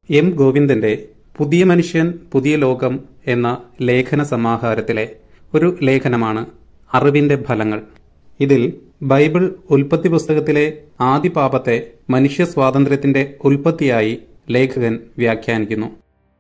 M ഗോവിന്ദന്റെ പുതിയ മനുഷ്യൻ പുതിയ ലോകം എന്ന ലേഖന സമാഹാരത്തിലെ ഒരു ലേഖനമാണ് അറിവിന്റെ ഫലങ്ങൾ ഇതിൽ ബൈബിൾ ഉൽപ്പത്തി പുസ്തകത്തിലെ ആദ്യ പാപത്തെ മനുഷ്യ സ്വാതന്ത്ര്യത്തിന്റെ ഉൽപ്പത്തിയായി ലേഖകൻ വ്യാഖ്യാനിക്കുന്നു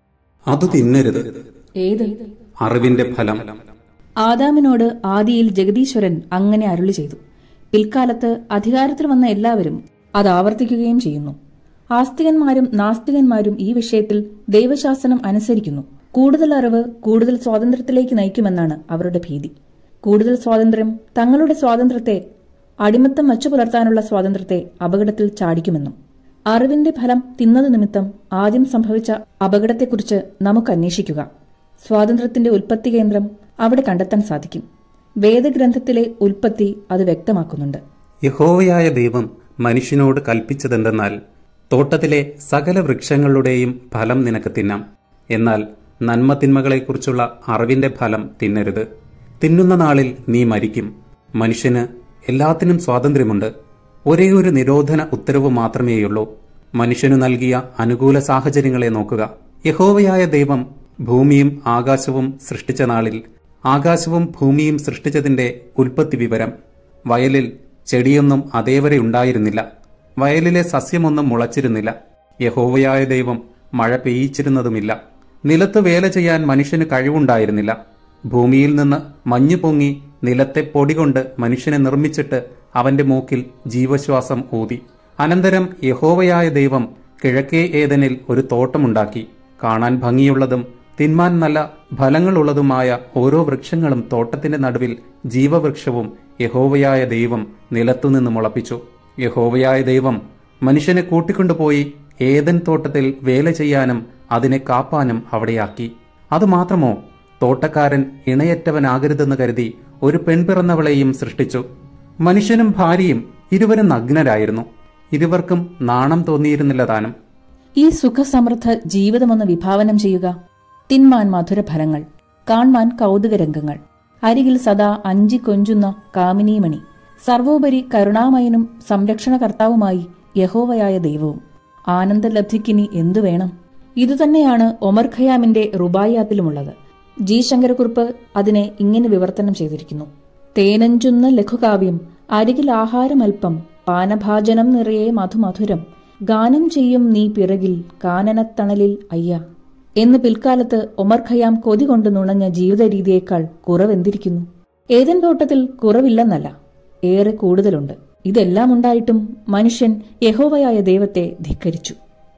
അത് തിന്നരുത് ഏത് അറിവിന്റെ ഫലം ആദാമിനോട് ആദിയിൽ ജഗദീശ്വരൻ അങ്ങനെ അരുളി ചെയ്തു പിൽക്കാലത്ത് അധികാരത്തിൽ വന്ന എല്ലാവരും അത് ആവർത്തിക്കുകയും ചെയ്യുന്നു ആസ്തികന്മാരും നാസ്തികന്മാരും ഈ വിഷയത്തിൽ ദൈവശാസനം അനുസരിക്കുന്നു കൂടുതൽ അറിവ് കൂടുതൽ സ്വാതന്ത്ര്യത്തിലേക്ക് നയിക്കുമെന്നാണ് അവരുടെ ഭീതി കൂടുതൽ സ്വാതന്ത്ര്യം തങ്ങളുടെ സ്വാതന്ത്ര്യത്തെ അടിമത്തം വച്ചു പുലർത്താനുള്ള സ്വാതന്ത്ര്യത്തെ അപകടത്തിൽ ചാടിക്കുമെന്നും അറിവിന്റെ ഫലം തിന്നത് നിമിത്തം ആദ്യം സംഭവിച്ച അപകടത്തെക്കുറിച്ച് നമുക്ക് അന്വേഷിക്കുക സ്വാതന്ത്ര്യത്തിന്റെ ഉൽപ്പത്തി കേന്ദ്രം അവിടെ കണ്ടെത്താൻ സാധിക്കും വേദഗ്രന്ഥത്തിലെ ഉൽപ്പത്തി അത് വ്യക്തമാക്കുന്നുണ്ട് യഹോവയായ ദൈവം മനുഷ്യനോട് കൽപ്പിച്ചതെന്തെന്നാൽ തോട്ടത്തിലെ സകല വൃക്ഷങ്ങളുടെയും ഫലം നിനക്ക് തിന്നാം എന്നാൽ നന്മതിന്മകളെക്കുറിച്ചുള്ള അറിവിന്റെ ഫലം തിന്നരുത് തിന്നുന്ന നാളിൽ നീ മരിക്കും മനുഷ്യന് എല്ലാത്തിനും സ്വാതന്ത്ര്യമുണ്ട് ഒരേ ഒരു നിരോധന ഉത്തരവ് മാത്രമേയുള്ളൂ മനുഷ്യനു നൽകിയ അനുകൂല സാഹചര്യങ്ങളെ നോക്കുക യഹോവയായ ദൈവം ഭൂമിയും ആകാശവും സൃഷ്ടിച്ച നാളിൽ ആകാശവും ഭൂമിയും സൃഷ്ടിച്ചതിന്റെ ഉൽപ്പത്തി വിവരം വയലിൽ ചെടിയൊന്നും അതേവരെ ഉണ്ടായിരുന്നില്ല വയലിലെ സസ്യമൊന്നും മുളച്ചിരുന്നില്ല യഹോവയായ ദൈവം മഴ പെയ്യിച്ചിരുന്നതുമില്ല നിലത്ത് വേല ചെയ്യാൻ മനുഷ്യന് കഴിവുണ്ടായിരുന്നില്ല ഭൂമിയിൽ നിന്ന് മഞ്ഞു പൊങ്ങി നിലത്തെ പൊടികൊണ്ട് മനുഷ്യനെ നിർമ്മിച്ചിട്ട് അവന്റെ മൂക്കിൽ ജീവശ്വാസം ഊതി അനന്തരം യഹോവയായ ദൈവം കിഴക്കേ ഏതനിൽ ഒരു തോട്ടമുണ്ടാക്കി കാണാൻ ഭംഗിയുള്ളതും തിന്മാൻ നല്ല ഫലങ്ങളുള്ളതുമായ ഓരോ വൃക്ഷങ്ങളും തോട്ടത്തിന്റെ നടുവിൽ ജീവവൃക്ഷവും യഹോവയായ ദൈവം നിലത്തുനിന്ന് മുളപ്പിച്ചു യഹോവയായ ദൈവം മനുഷ്യനെ കൂട്ടിക്കൊണ്ടുപോയി ഏതൻ തോട്ടത്തിൽ വേല ചെയ്യാനും അതിനെ കാപ്പാനും അവിടെയാക്കി അതുമാത്രമോ തോട്ടക്കാരൻ ഇണയറ്റവനാകരുതെന്ന് കരുതി ഒരു പെൺപിറന്നവളെയും സൃഷ്ടിച്ചു മനുഷ്യനും ഭാര്യയും ഇരുവരും നഗ്നരായിരുന്നു ഇരുവർക്കും നാണം തോന്നിയിരുന്നില്ല താനും ഈ സുഖസമൃദ്ധ ജീവിതമൊന്ന് വിഭാവനം ചെയ്യുക തിന്മാൻ മധുരഫലങ്ങൾ കാൺമാൻ കൗതുകരംഗങ്ങൾ അരികിൽ സദാ അഞ്ചി കൊഞ്ചുന്ന കാമിനീമണി സർവോപരി കരുണാമയനും സംരക്ഷണകർത്താവുമായി യഹോവയായ ദൈവവും ആനന്ദലബ്ധിക്കിനി എന്തു വേണം ഇതുതന്നെയാണ് ഒമർ ഖയാമിന്റെ റുബായാത്തിലുമുള്ളത് ജി ശങ്കരക്കുറുപ്പ് അതിനെ ഇങ്ങനെ വിവർത്തനം ചെയ്തിരിക്കുന്നു തേനഞ്ചുന്ന ലഘുകാവ്യം അരികിൽ ആഹാരമൽപ്പം പാനഭാജനം നിറയെ മധുമധുരം ഗാനം ചെയ്യും നീ പിറകിൽ കാനനത്തണലിൽ അയ്യ എന്ന് പിൽക്കാലത്ത് ഒമർ ഖയാം കൊതി കൊണ്ട് നുണഞ്ഞ ജീവിത രീതിയേക്കാൾ കുറവെന്തിരിക്കുന്നു ഏതൻ തോട്ടത്തിൽ കുറവില്ലെന്നല്ല ഏറെ കൂടുതലുണ്ട് ഇതെല്ലാം ഉണ്ടായിട്ടും മനുഷ്യൻ യഹോവയായ ദൈവത്തെ ധിക്കരിച്ചു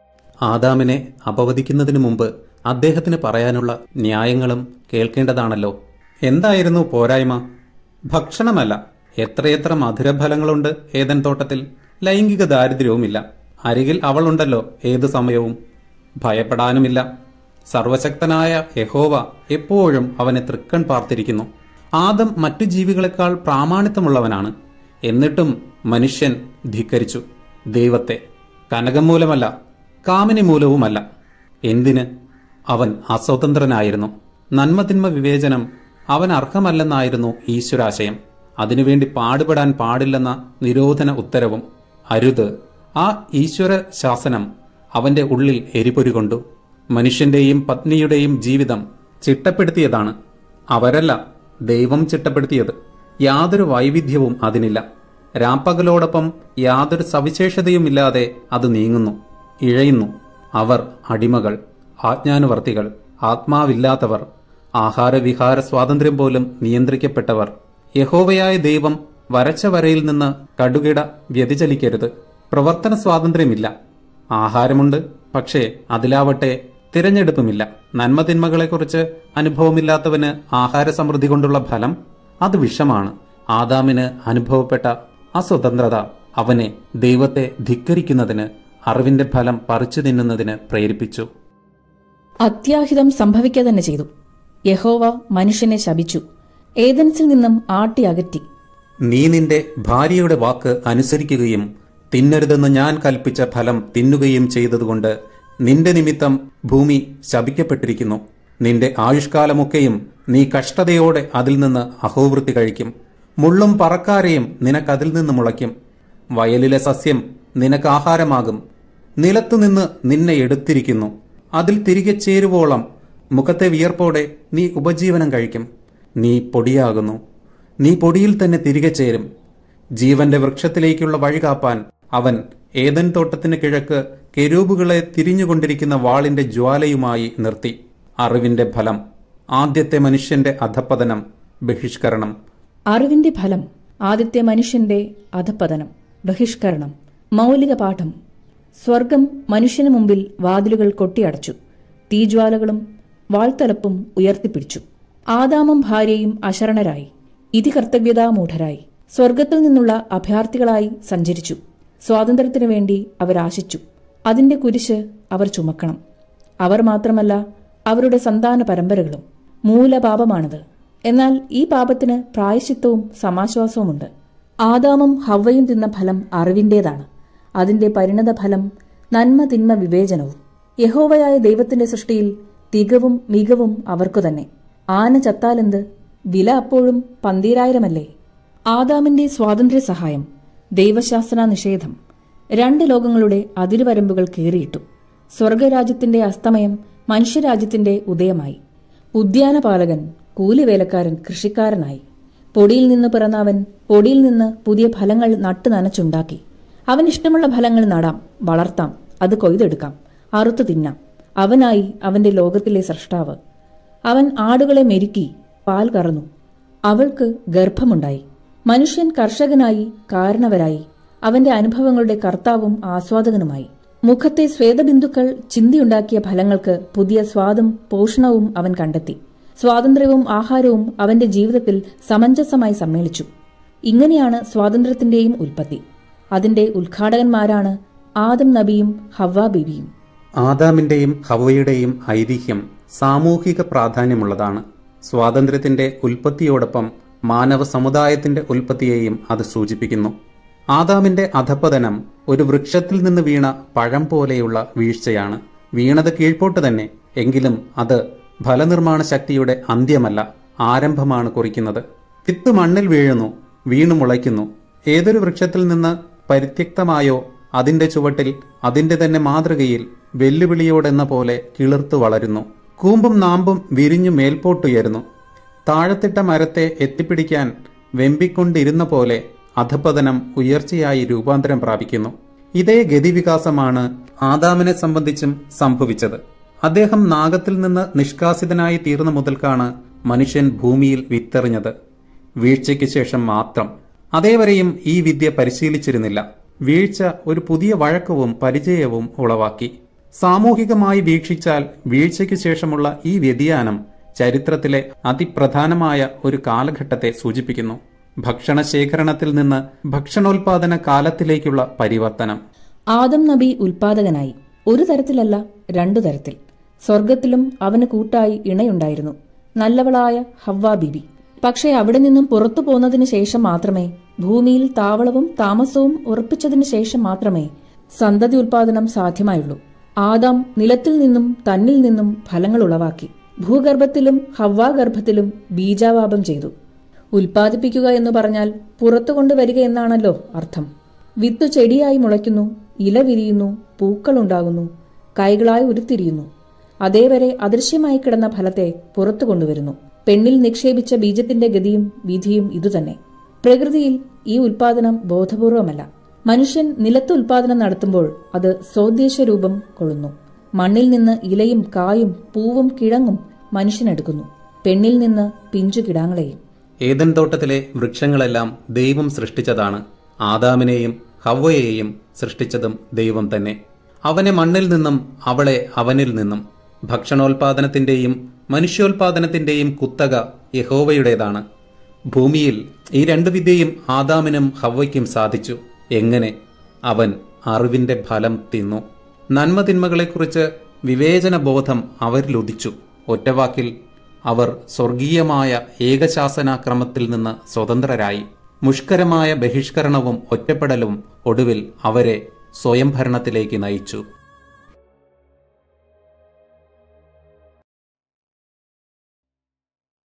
ആദാമിനെ അപവദിക്കുന്നതിനു മുമ്പ് അദ്ദേഹത്തിന് പറയാനുള്ള ന്യായങ്ങളും കേൾക്കേണ്ടതാണല്ലോ എന്തായിരുന്നു പോരായ്മ ഭക്ഷണമല്ല എത്രയെത്ര മധുരഫലങ്ങളുണ്ട് ഏതൻ തോട്ടത്തിൽ ലൈംഗിക ദാരിദ്ര്യവുമില്ല അരികിൽ അവളുണ്ടല്ലോ ഏതു സമയവും ഭയപ്പെടാനുമില്ല സർവശക്തനായ യഹോവ എപ്പോഴും അവനെ തൃക്കൺ പാർത്തിരിക്കുന്നു ആദം മറ്റു ജീവികളെക്കാൾ പ്രാമാണിത്വമുള്ളവനാണ് എന്നിട്ടും മനുഷ്യൻ ധിക്കരിച്ചു ദൈവത്തെ കനകം മൂലമല്ല കാമിനി മൂലവുമല്ല എന്തിന് അവൻ അസ്വതന്ത്രനായിരുന്നു നന്മതിന്മ വിവേചനം അവൻ അർഹമല്ലെന്നായിരുന്നു ഈശ്വരാശയം അതിനുവേണ്ടി പാടുപെടാൻ പാടില്ലെന്ന നിരോധന ഉത്തരവും അരുത് ആ ഈശ്വര ശാസനം അവന്റെ ഉള്ളിൽ എരിപൊരി കൊണ്ടു മനുഷ്യന്റെയും പത്നിയുടെയും ജീവിതം ചിട്ടപ്പെടുത്തിയതാണ് അവരല്ല ദൈവം ചിട്ടപ്പെടുത്തിയത് യാതൊരു വൈവിധ്യവും അതിനില്ല രാപ്പകലോടൊപ്പം യാതൊരു സവിശേഷതയുമില്ലാതെ അത് നീങ്ങുന്നു ഇഴയുന്നു അവർ അടിമകൾ ആജ്ഞാനുവർത്തികൾ ആത്മാവില്ലാത്തവർ ആഹാരവിഹാര സ്വാതന്ത്ര്യം പോലും നിയന്ത്രിക്കപ്പെട്ടവർ യഹോവയായ ദൈവം വരച്ച വരയിൽ നിന്ന് കടുകിട വ്യതിചലിക്കരുത് പ്രവർത്തന സ്വാതന്ത്ര്യമില്ല ആഹാരമുണ്ട് പക്ഷേ അതിലാവട്ടെ തിരഞ്ഞെടുപ്പുമില്ല നന്മതിന്മകളെക്കുറിച്ച് അനുഭവമില്ലാത്തവന് ആഹാര സമൃദ്ധി കൊണ്ടുള്ള ഫലം അത് വിഷമാണ് ആദാമിന് അനുഭവപ്പെട്ട അസ്വതന്ത്രത അവനെ ദൈവത്തെ ധിക്കരിക്കുന്നതിന് അറിവിന്റെ ഫലം പറിച്ചു തിന്നുന്നതിന് പ്രേരിപ്പിച്ചു അത്യാഹിതം സംഭവിക്കുക തന്നെ ചെയ്തു യഹോവ മനുഷ്യനെ ശപിച്ചു ഏതൻസിൽ നിന്നും ആട്ടി അകറ്റി നീ നിന്റെ ഭാര്യയുടെ വാക്ക് അനുസരിക്കുകയും തിന്നരുതെന്ന് ഞാൻ കൽപ്പിച്ച ഫലം തിന്നുകയും ചെയ്തതുകൊണ്ട് നിന്റെ നിമിത്തം ഭൂമി ശപിക്കപ്പെട്ടിരിക്കുന്നു നിന്റെ ആയുഷ്കാലമൊക്കെയും നീ കഷ്ടതയോടെ അതിൽ നിന്ന് അഹോവൃത്തി കഴിക്കും മുള്ളും പറക്കാരെയും നിനക്കതിൽ നിന്ന് മുളയ്ക്കും വയലിലെ സസ്യം നിനക്ക് ആഹാരമാകും നിലത്തുനിന്ന് നിന്നെ എടുത്തിരിക്കുന്നു അതിൽ തിരികെ ചേരുവോളം മുഖത്തെ വിയർപ്പോടെ നീ ഉപജീവനം കഴിക്കും നീ പൊടിയാകുന്നു നീ പൊടിയിൽ തന്നെ തിരികെ ചേരും ജീവന്റെ വൃക്ഷത്തിലേക്കുള്ള വഴി കാപ്പാൻ അവൻ ഏതൻ തോട്ടത്തിന് കിഴക്ക് കെരൂബുകളെ തിരിഞ്ഞുകൊണ്ടിരിക്കുന്ന വാളിന്റെ ജ്വാലയുമായി നിർത്തി അറിവിന്റെ ഫലം ആദ്യത്തെ മനുഷ്യന്റെ അധപ്പതനം ബഹിഷ്കരണം അറിവിന്റെ ഫലം ആദ്യത്തെ മനുഷ്യന്റെ അധപ്പതനം ബഹിഷ്കരണം മൗലിക പാഠം സ്വർഗം മനുഷ്യന് മുമ്പിൽ വാതിലുകൾ കൊട്ടിയടച്ചു തീജ്വാലകളും വാൾത്തലപ്പും ഉയർത്തിപ്പിടിച്ചു ആദാമും ഭാര്യയും അശരണരായി ഇതികർത്തവ്യതാമൂഢരായി സ്വർഗത്തിൽ നിന്നുള്ള അഭയാർത്ഥികളായി സഞ്ചരിച്ചു സ്വാതന്ത്ര്യത്തിനു വേണ്ടി അവരാശിച്ചു അതിന്റെ കുരിശ് അവർ ചുമക്കണം അവർ മാത്രമല്ല അവരുടെ സന്താന പരമ്പരകളും മൂലപാപമാണത് എന്നാൽ ഈ പാപത്തിന് പ്രായശിത്വവും സമാശ്വാസവുമുണ്ട് ആദാമും ഹവ്വയും തിന്ന ഫലം അറിവിന്റേതാണ് അതിന്റെ പരിണത ഫലം നന്മ തിന്മ വിവേചനവും യഹോവയായ ദൈവത്തിന്റെ സൃഷ്ടിയിൽ തികവും മികവും അവർക്കു തന്നെ ആന ചത്താലെന്ത് വില അപ്പോഴും പന്തീരായിരമല്ലേ ആദാമിന്റെ സ്വാതന്ത്ര്യ സഹായം ദൈവശാസ്ത്ര നിഷേധം രണ്ട് ലോകങ്ങളുടെ അതിരുവരമ്പുകൾ കീറിയിട്ടു സ്വർഗരാജ്യത്തിന്റെ അസ്തമയം മനുഷ്യരാജ്യത്തിന്റെ ഉദയമായി ഉദ്യാനപാലകൻ കൂലിവേലക്കാരൻ കൃഷിക്കാരനായി പൊടിയിൽ നിന്ന് പിറന്ന അവൻ പൊടിയിൽ നിന്ന് പുതിയ ഫലങ്ങൾ നട്ടു നനച്ചുണ്ടാക്കി അവൻ ഇഷ്ടമുള്ള ഫലങ്ങൾ നടാം വളർത്താം അത് കൊയ്തെടുക്കാം അറുത്തു തിന്നാം അവനായി അവന്റെ ലോകത്തിലെ സൃഷ്ടാവ് അവൻ ആടുകളെ മെരുക്കി പാൽ കറന്നു അവൾക്ക് ഗർഭമുണ്ടായി മനുഷ്യൻ കർഷകനായി കാരണവരായി അവന്റെ അനുഭവങ്ങളുടെ കർത്താവും ആസ്വാദകനുമായി മുഖത്തെ സ്വേദബിന്ദുക്കൾ ചിന്തിയുണ്ടാക്കിയ ഫലങ്ങൾക്ക് പുതിയ സ്വാദും പോഷണവും അവൻ കണ്ടെത്തി സ്വാതന്ത്ര്യവും ആഹാരവും അവന്റെ ജീവിതത്തിൽ സമഞ്ജസമായി സമ്മേളിച്ചു ഇങ്ങനെയാണ് സ്വാതന്ത്ര്യത്തിന്റെയും ഉൽപ്പത്തി അതിന്റെ ഉദ്ഘാടകന്മാരാണ് ആദം നബിയും ഹവ്വ ബീവിയും ആദാമിന്റെയും ഹവയുടെയും ഐതിഹ്യം സാമൂഹിക പ്രാധാന്യമുള്ളതാണ് സ്വാതന്ത്ര്യത്തിന്റെ ഉൽപ്പത്തിയോടൊപ്പം മാനവ സമുദായത്തിന്റെ ഉൽപ്പത്തിയെയും അത് സൂചിപ്പിക്കുന്നു ആദാമിന്റെ അധപ്പതനം ഒരു വൃക്ഷത്തിൽ നിന്ന് വീണ പഴം പോലെയുള്ള വീഴ്ചയാണ് വീണത് കീഴ്പോട്ട് തന്നെ എങ്കിലും അത് ഫലനിർമ്മാണ ശക്തിയുടെ അന്ത്യമല്ല ആരംഭമാണ് കുറിക്കുന്നത് വിത്ത് മണ്ണിൽ വീഴുന്നു വീണു മുളയ്ക്കുന്നു ഏതൊരു വൃക്ഷത്തിൽ നിന്ന് പരിത്യക്തമായോ അതിന്റെ ചുവട്ടിൽ അതിന്റെ തന്നെ മാതൃകയിൽ വെല്ലുവിളിയോടെന്ന പോലെ കിളിർത്തു വളരുന്നു കൂമ്പും നാമ്പും വിരിഞ്ഞു മേൽപോട്ടുയരുന്നു താഴത്തിട്ട മരത്തെ എത്തിപ്പിടിക്കാൻ വെമ്പിക്കൊണ്ടിരുന്ന പോലെ അധപതനം ഉയർച്ചയായി രൂപാന്തരം പ്രാപിക്കുന്നു ഇതേ ഗതിവികാസമാണ് ആദാമിനെ സംബന്ധിച്ചും സംഭവിച്ചത് അദ്ദേഹം നാഗത്തിൽ നിന്ന് നിഷ്കാസിതനായി തീർന്ന മുതൽക്കാണ് മനുഷ്യൻ ഭൂമിയിൽ വിത്തെറിഞ്ഞത് വീഴ്ചയ്ക്ക് ശേഷം മാത്രം അതേവരെയും ഈ വിദ്യ പരിശീലിച്ചിരുന്നില്ല വീഴ്ച ഒരു പുതിയ വഴക്കവും പരിചയവും ഉളവാക്കി സാമൂഹികമായി വീക്ഷിച്ചാൽ വീഴ്ചയ്ക്ക് ശേഷമുള്ള ഈ വ്യതിയാനം ചരിത്രത്തിലെ അതിപ്രധാനമായ ഒരു കാലഘട്ടത്തെ സൂചിപ്പിക്കുന്നു ഭക്ഷണ ശേഖരണത്തിൽ നിന്ന് ഭക്ഷണോൽപാദന കാലത്തിലേക്കുള്ള പരിവർത്തനം ആദം നബി ഉൽപാദകനായി ഒരു തരത്തിലല്ല രണ്ടു തരത്തിൽ സ്വർഗത്തിലും അവന് കൂട്ടായി ഇണയുണ്ടായിരുന്നു നല്ലവളായ ഹവ്വ ബിബി പക്ഷേ അവിടെ നിന്നും പുറത്തു പോന്നതിനു ശേഷം മാത്രമേ ഭൂമിയിൽ താവളവും താമസവും ഉറപ്പിച്ചതിനു ശേഷം മാത്രമേ സന്തതി ഉൽപാദനം സാധ്യമായുള്ളൂ ആദാം നിലത്തിൽ നിന്നും തന്നിൽ നിന്നും ഫലങ്ങൾ ഉളവാക്കി ഭൂഗർഭത്തിലും ഹവ്വാഗർഭത്തിലും ബീജാവാപം ചെയ്തു ഉൽപ്പാദിപ്പിക്കുക എന്ന് പറഞ്ഞാൽ പുറത്തു കൊണ്ടുവരിക എന്നാണല്ലോ അർത്ഥം വിത്തു ചെടിയായി മുളയ്ക്കുന്നു ഇല വിരിയുന്നു പൂക്കളുണ്ടാകുന്നു കൈകളായി ഉരുത്തിരിയുന്നു അതേവരെ അദൃശ്യമായി കിടന്ന ഫലത്തെ പുറത്തു കൊണ്ടുവരുന്നു പെണ്ണിൽ നിക്ഷേപിച്ച ബീജത്തിന്റെ ഗതിയും വിധിയും ഇതുതന്നെ പ്രകൃതിയിൽ ഈ ഉൽപാദനം ബോധപൂർവമല്ല മനുഷ്യൻ നിലത്ത് ഉൽപാദനം നടത്തുമ്പോൾ അത് സ്വദേശ രൂപം കൊള്ളുന്നു മണ്ണിൽ നിന്ന് ഇലയും കായും പൂവും കിഴങ്ങും മനുഷ്യനെടുക്കുന്നു പെണ്ണിൽ നിന്ന് പിഞ്ചു കിടാങ്ങളെയും ഏതൻ തോട്ടത്തിലെ വൃക്ഷങ്ങളെല്ലാം ദൈവം സൃഷ്ടിച്ചതാണ് ആദാമിനെയും ഹവ്വയെയും സൃഷ്ടിച്ചതും ദൈവം തന്നെ അവനെ മണ്ണിൽ നിന്നും അവളെ അവനിൽ നിന്നും ഭക്ഷണോൽപാദനത്തിന്റെയും മനുഷ്യോൽപാദനത്തിന്റെയും കുത്തക യഹോവയുടേതാണ് ഭൂമിയിൽ ഈ രണ്ടു വിദ്യയും ആദാമിനും ഹവ്വയ്ക്കും സാധിച്ചു എങ്ങനെ അവൻ അറിവിന്റെ ഫലം തിന്നു നന്മതിന്മകളെക്കുറിച്ച് വിവേചന ബോധം അവരിലുദിച്ചു ഒറ്റവാക്കിൽ അവർ സ്വർഗീയമായ ഏകശാസനാക്രമത്തിൽ നിന്ന് സ്വതന്ത്രരായി മുഷ്കരമായ ബഹിഷ്കരണവും ഒറ്റപ്പെടലും ഒടുവിൽ അവരെ സ്വയംഭരണത്തിലേക്ക് നയിച്ചു